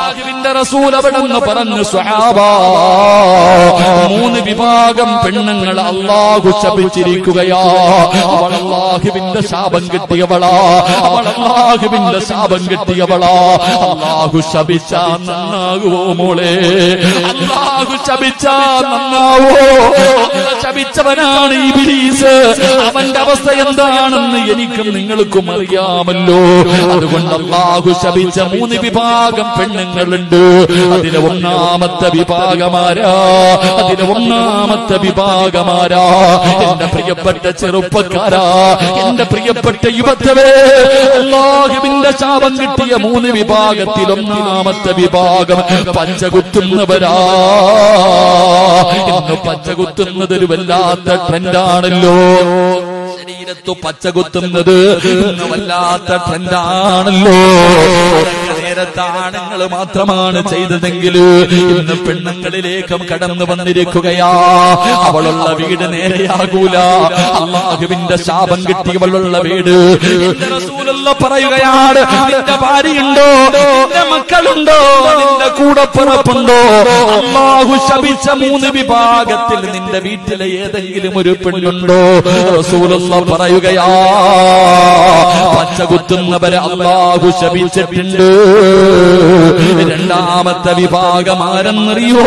അള്ളാഹുവിന്റെ റസൂൽ അവിടെ നിന്ന് പറഞ്ഞു സ്വഹാബ മൂന്ന് വിഭാഗം പെണ്ണുങ്ങൾ അള്ളാഹു ശപിച്ചിരിക്കുകയാ അവൾ അള്ളാഹുവിന്റെ ശാപം കിട്ടിയവളാ അവൾ അള്ളാഹുവിന്റെ ശാപം കിട്ടിയവളാ അള്ളാഹു ശപിച്ചാ നന്നാകുവോ മോളെ അള്ളാഹു ശപിച്ചാ നന്നാവോ അള്ള ശപിച്ചവനാണ് ഈ ബിലീസ് അവന്റെ അവസ്ഥ എന്താണെന്ന് എനിക്കും നിങ്ങൾക്കും അറിയാമല്ലോ അതുകൊണ്ട് അള്ളാഹു ശപിച്ച മൂന്ന് വിഭാഗം പെണ്ണുങ്ങളുണ്ട് അതിലെ ഒന്നാമത്തെ വിഭാഗമാരാ അതിലെ ഒന്നാമത്തെ വിഭാഗമാരാ എന്റെ പ്രിയപ്പെട്ട ചെറുപ്പക്കാരാ എന്റെ പ്രിയപ്പെട്ട യുവത്വേ അള്ളാഹുവിന്റെ ശാപം കിട്ടിയ മൂന്ന് വിഭാഗത്തിൽ ഒന്നാമത്തെ വിഭാഗം പഞ്ചകുത്തുന്നവരാ ഇന്ന് പച്ചകുത്തുന്നത് ഒരു വല്ലാത്ത ട്രെൻഡാണല്ലോ ശരീരത്തു പച്ചകുത്തുന്നത് ഇന്ന് വല്ലാത്ത ട്രെൻഡാണല്ലോ നേരത്തെ ആണുങ്ങൾ മാത്രമാണ് ചെയ്തതെങ്കിൽ ഇന്ന് പെണ്ണുങ്ങളിലേക്കും കടന്നു വന്നിരിക്കുകയാ അവളുള്ള വീട് നേരെയാകൂല അള്ളാഹുവിന്റെ ശാപം കിട്ടിയവളുള്ള വീട് എന്റെ റസൂലുള്ള പറയുകയാണ് നിന്റെ ഭാര്യയുണ്ടോ നിന്റെ മക്കളുണ്ടോ നിന്റെ കൂടപ്പിറപ്പുണ്ടോ അള്ളാഹു ശപിച്ച മൂന്ന് വിഭാഗത്തിൽ നിന്റെ വീട്ടിലെ ഏതെങ്കിലും ഒരു പെണ്ണുണ്ടോ റസൂലുള്ള പറയുകയാ പച്ചകുത്തുന്നവരെ അള്ളാഹു ശപിച്ചിട്ടുണ്ട് രണ്ടാമത്തെ വിഭാഗം ആരെന്നറിയോ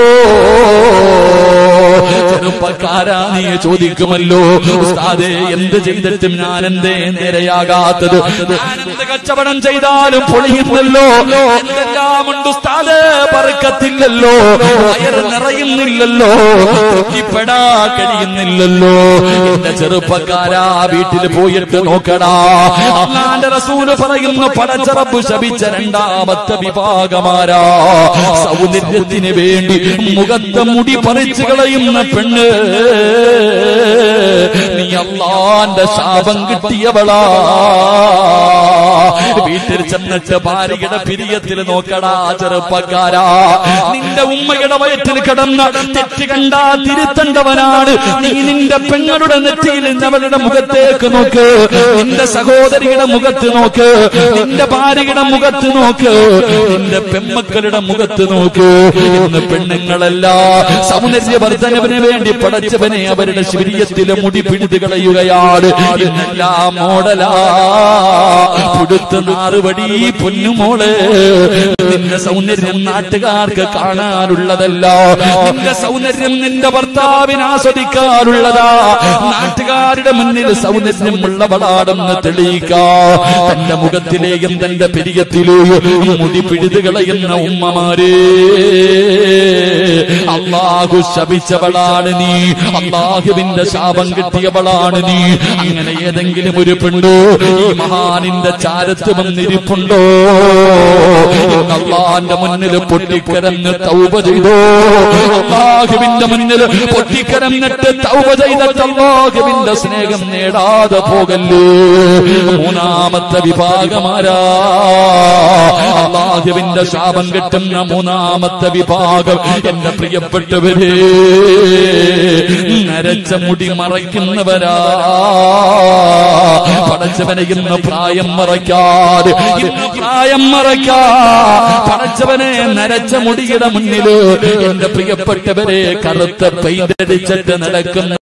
ചെറുപ്പക്കാരാ നീ ചോദിക്കുമല്ലോ ഉസ്താദേ എന്ത് ചെയ്തിട്ടും ഞാൻ എന്തേ നേരെയാകാത്തത് ഞാൻ എന്ത് കച്ചവടം ചെയ്താലും പൊളിയുന്നല്ലോ എന്തെല്ലാം ഉണ്ട് ഉസ്താദേ പറക്കത്തില്ലല്ലോ വയറ് നിറയുന്നില്ലല്ലോ തൃപ്തിപ്പെടാ കഴിയുന്നില്ലല്ലോ എന്റെ ചെറുപ്പക്കാരാ വീട്ടിൽ പോയിട്ട് നോക്കടാ അള്ളാന്റെ റസൂല് പറയുന്നു പടച്ചറപ്പ് ശപിച്ച രണ്ടാമത്തെ വിഭാഗമാരാ സൗന്ദര്യത്തിന് വേണ്ടി മുഖത്തെ മുടി പറിച്ചു കളയുന്ന പെണ്ണ് നീ അള്ളാന്റെ ശാപം കിട്ടിയവളാ വീട്ടിൽ ചെന്നിട്ട് ഭാര്യയുടെ പിരിയത്തിൽ നോക്കടാ ചെറുപ്പക്കാരാ നിന്റെ ഉമ്മയുടെ വയറ്റിൽ കിടന്ന തെറ്റ് കണ്ടാ തിരുത്തേണ്ടവനാണ് നീ നിന്റെ പെങ്ങളുടെ നെറ്റിയിൽ അവളുടെ മുഖത്തേക്ക് നോക്ക് നിന്റെ സഹോദരിയുടെ മുഖത്ത് നോക്ക് നിന്റെ ഭാര്യയുടെ മുഖത്ത് നോക്ക് നിന്റെ പെമ്മക്കളുടെ മുഖത്ത് നോക്ക് ഇന്ന് പെണ്ണുങ്ങളല്ല സൗന്ദര്യവർദ്ധനവിന് വേണ്ടി പടച്ചവനെ അവരുടെ ശരീരത്തിലെ മുടി പിടിത് കളയുകയാണ് ഇന്നെല്ലാം മോഡലാ പുടുത്ത നാറുപടി പൊന്നുമോള് നിന്റെ സൗന്ദര്യം നാട്ടുകാർക്ക് കാണാനുള്ളതല്ല നിന്റെ സൗന്ദര്യം നിന്റെ ഭർത്താവിന് ആസ്വദിക്കാനുള്ളതാ നാട്ടുകാരുടെ മുന്നിൽ സൗന്ദര്യം ഉള്ളവളാണെന്ന് തെളിയിക്കാ തന്റെ മുഖത്തിലെയും തന്റെ പെരിയത്തിലെയും മുടി പിഴുതു കളയുന്ന ഉമ്മമാരേ അള്ളാഹു ശപിച്ചവളാണ് നീ അള്ളാഹുവിന്റെ ശാപം കിട്ടിയവളാണ് നീ അങ്ങനെ ഏതെങ്കിലും ഒരു പെണ്ണോ ഈ മഹാനിന്റെ ചാരത്ത് വന്നിരിപ്പുണ്ടോ ഇന്ന് അള്ളാന്റെ മുന്നിൽ പൊട്ടിക്കരന്ന് തൗബ ചെയ്തോ അള്ളാഹുവിന്റെ മുന്നിൽ പൊട്ടിക്കരന്നിട്ട് തൗബ ചെയ്തിട്ട് അള്ളാഹുവിന്റെ സ്നേഹം നേടാതെ പോകല്ലേ മൂന്നാമത്തെ വിഭാഗമാരാ അള്ളാഹുവിന്റെ ശാപം കിട്ടുന്ന മൂന്നാമത്തെ വിഭാഗം എന്റെ പ്രിയപ്പെട്ടവരെ നരച്ച മുടി മറയ്ക്കുന്നവരാ പടച്ചവനെ ഇന്ന് പ്രായം മറയ്ക്കാതെ ഇന്ന് പ്രായം മറയ്ക്കാ പടച്ചവനെ നരച്ച മുടിയുടെ മുന്നില് എന്റെ പ്രിയപ്പെട്ടവരെ കറുത്ത പെയിന്റ് അടിച്ചിട്ട് നടക്കുന്ന